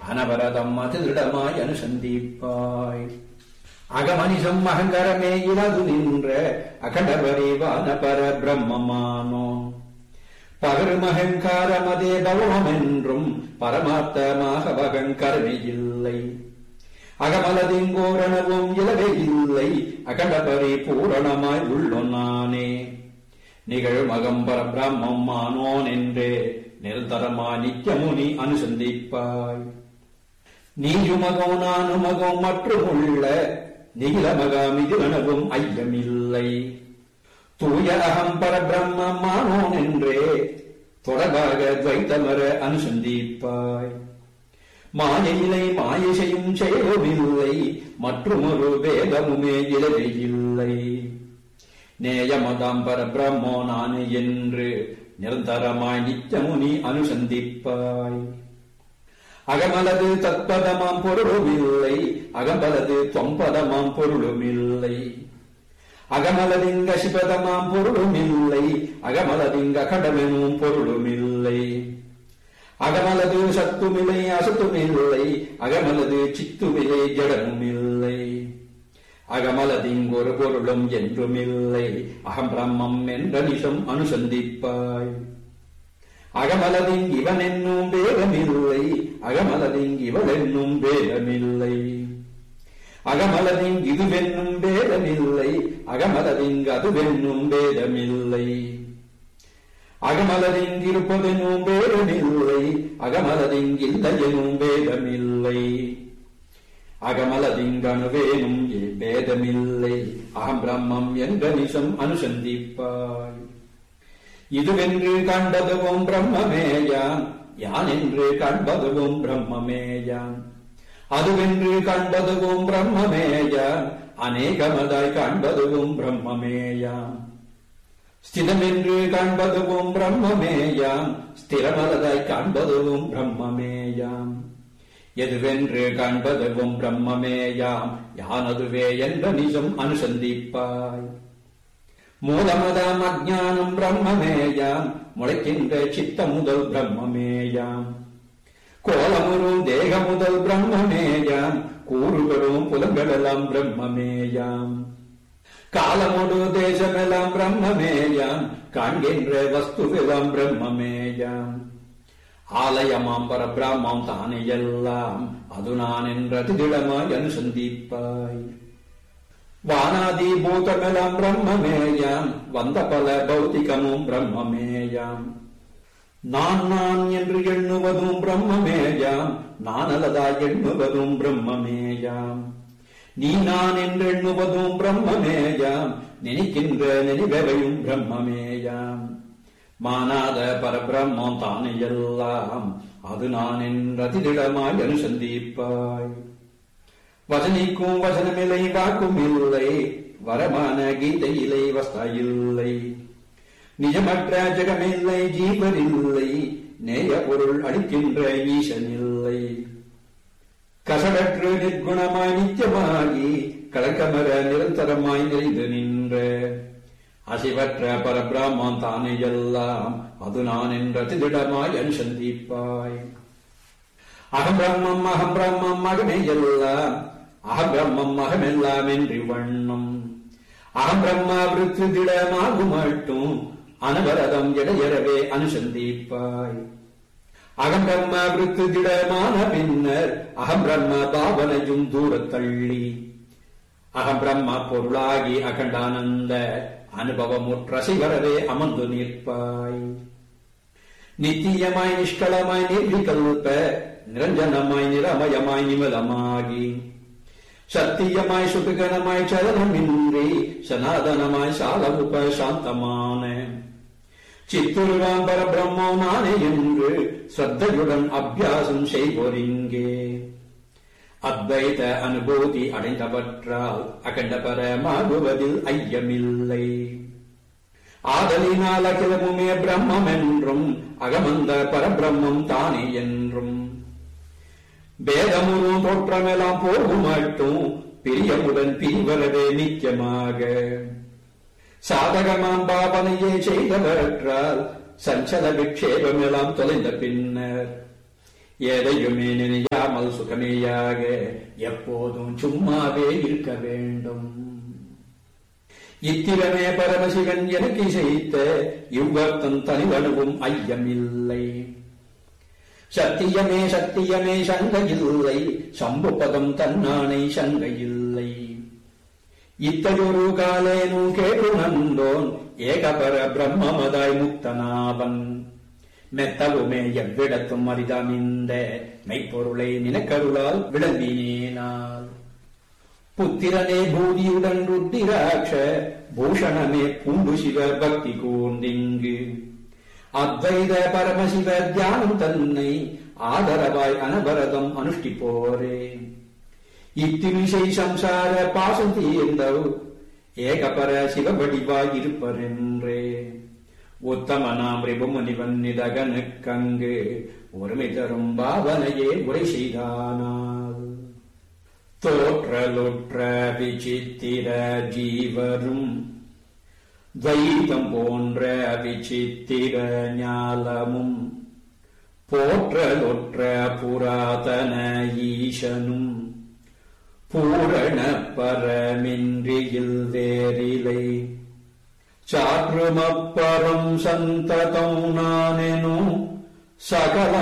அனவரதம் அதிருடமாய் அனுசந்திப்பாய் அகமனிசம் அகங்கரமே இலது நின்ற அகண்டபரிவான பர பிரம்மமானோன் பகரும் அகங்காரமதே பவமென்றும் பரமார்த்தமாக பகங்கரமே இல்லை அகமலதிங்கோரணவும் இலவே இல்லை அகண்டபரி பூரணமாய் உள்ளொன்னானே நிகழும் அகம்பர பிரம்மம் ஆனோன் என்றே நிரந்தரமா நித்யமுனி அனுசந்திப்பாய் நீயுமகம் நானுமகம் மற்றும் உள்ள நிகிலமகம் இதுவனவும் ஐயமில்லை தூய அகம் பரபிரம்மம் ஆனோன் என்றே தொடர்பாக துவைத்தமர அனுசந்திப்பாய் மாயையிலை மாயை செய்யும் செயலுமில்லை மற்றுமொரு வேதமுமே இலவே இல்லை நேயமதாம் பரபிரம்மோ நானே என்று நிரந்தரமாய் நித்தமுனி அனுசந்திப்பாய் அகமலது தத்பதமாம் பொருளுமில்லை அகம்பலது தொம்பதமாம் பொருளுமில்லை அகமலதிங்க சிபதமாம் பொருளுமில்லை அகமலதிங்க கடமெனும் பொருளுமில்லை அகமலது சத்துமில்லை அசத்துமில்லை அகமலது சித்துமில்லை ஜடமுமில்லை அகமலதிங்கொரு பொருளும் என்றுமில்லை அகம் பிரம்மம் என்ற நிஷம் அனுசந்திப்பாய் அகமலதிங் இவன் என்னும் வேதமில்லை அகமலதிங் இவள் என்னும் வேதமில்லை அகமலதிங் இதுவென்னும் வேதமில்லை அகமலதிங் அதுவென்னும் வேதமில்லை அகமலதிங் இருப்பதெனும் வேதமில்லை அகமலதிங் இல்லை எனும் வேதமில்லை அகமலதிங்கணுவேனும் பேதமில்லை அகம் பிரம்மம் என்ற நிசம் அனுசந்திப்பாய் இதுவென்று கண்டதுவும் பிரம்மமேயான் யான் என்று கண்பதுவும் பிரம்மமேயான் அதுவென்று கண்டதுவும் பிரம்மமேயான் அநேகமதாய் காண்பதுவும் பிரம்மமேயாம் ஸ்திதமென்று காண்பதுவும் பிரம்மமேயாம் ஸ்திரமலதாய் காண்பதுவும் பிரம்மமேயாம் எதுவென்று காண்பதுவும் பிரம்மமேயாம் யானதுவே என்ற நிஜம் அனுசந்திப்பாய் மூலமதாம் அஜானம் பிரம்மமேயாம் முளைக்கின்ற சித்த முதல் பிரம்மமேயாம் கோலமுறும் தேக முதல் பிரம்மமேயாம் கூறுகளும் புலங்களெல்லாம் பிரம்மமேயாம் காலமொடு தேசமெல்லாம் பிரம்மமேயாம் காண்கின்ற வஸ்துவெல்லாம் பிரம்மமேயாம் ஆலயமாம் பரபிரம்மம் தானே எல்லாம் அது நான் என்ற திடமாய் அனுசந்திப்பாய் வானாதி பூதமெல்லாம் பிரம்மமேயாம் வந்த பல பௌத்திகமும் பிரம்மமேயாம் நான் நான் என்று எண்ணுவதும் பிரம்மமேயாம் நான் அல்லதாய் எண்ணுவதும் பிரம்மமேயாம் நீ நான் என்று எண்ணுவதும் பிரம்மமேயாம் நினைக்கின்ற நினைவவையும் பிரம்மமேயாம் மானாத பரபிரம்மம் தானே எல்லாம் அது நான் என்ற திடமாய் அனுசந்திப்பாய் வசனிக்கும் வசனமில்லை வாக்கும் இல்லை வரமான கீதையிலை வஸ்தா இல்லை நிஜமற்ற ஜெகமில்லை ஜீவனில்லை நேய பொருள் அளிக்கின்ற ஈசனில்லை கசடற்று நிர்குணமாய் நித்தியமாகி கலக்கமர நிரந்தரமாய் நிறைந்து நின்ற அசிவற்ற பரபிரம்மம் தானே எல்லாம் அது நான் என்ற திடமாய் அனுசந்திப்பாய் அகம் பிரம்மம் அகம் பிரம்மம் அகமே எல்லாம் அகம் பிரம்மம் அகமெல்லாம் என்று வண்ணம் அகம் பிரம்மா விருத்து திடமாகும் மட்டும் அனவரதம் இடையறவே அனுசந்திப்பாய் அகம் பிரம்ம விருத்து திடமான பின்னர் அகம் பிரம்ம பாவனையும் தூரத்தள்ளி அகம் பிரம்ம பொருளாகி அகண்டானந்த அனுபவமுற்ற சிவரவே அமர்ந்து நிற்பாய் நித்தியமாய் நிஷ்களமாய் நிர்விகல்ப நிரஞ்சனமாய் நிரமயமாய் நிமலமாகி சத்தியமாய் சுபிகனமாய் சலனமின்றி சனாதனமாய் சாலமுப சாந்தமான சித்துருவாம் பரபிரம்மம் நானே என்று ஸ்ரத்தையுடன் அபியாசம் செய்வோரிங்கே அத்வைத அனுபூதி அடைந்தவற்றால் அகண்ட பரமாகுவதில் ஐயமில்லை ஆதலினால் அகிலமுமே பிரம்மம் என்றும் அகமந்த பரபிரம்மம் தானே என்றும் பேதமுறும் தோற்றமெல்லாம் போகும் மட்டும் பிரியமுடன் பிரிவரவே நித்தியமாக சாதகமாம் பாவனையே செய்தவற்றால் சஞ்சல விக்ஷேபமெல்லாம் தொலைந்த பின்னர் எதையுமே நினையா சாராமல் சுகமேயாக எப்போதும் சும்மாவே இருக்க வேண்டும் இத்திரமே பரமசிவன் எனக்கு இசைத்த இவ்வர்த்தம் தனிவனுவும் ஐயமில்லை சத்தியமே சத்தியமே சங்கையில்லை சம்புபதம் தன்னானை சங்கையில்லை இத்தகையொரு காலேனு கேட்டு நந்தோன் ஏகபர பிரம்மமதாய் முக்தனாவன் மெத்தவுமே எவ்விடத்தும் அரிதாமிந்த மெய்ப்பொருளை நினக்கருளால் விளம்பினேனால் புத்திரனே பூதியுடன் ருத்திராட்ச பூஷணமே பூண்டு சிவ பக்தி கூர்ந்திங்கு அத்வைத பரமசிவ தியானம் தன்னை ஆதரவாய் அனவரதம் அனுஷ்டிப்போரே இத்திவிசை சம்சார பாசம் தீர்ந்தவ் ஏகபர சிவபடிவாய் இருப்பரென்றே உத்தமனாம் ரிபுமுனிவன் நிதகனுக்கங்கு ஒருமை தரும் பாவனையே உரை செய்தானால் தோற்றலுற்ற விசித்திர ஜீவரும் துவைதம் போன்ற விசித்திர ஞாலமும் போற்றலொற்ற புராதன ஈசனும் பூரண பரமின்றியில் வேறிலை சாற்றுமப்பரம் சந்ததம் நானெனும் சகல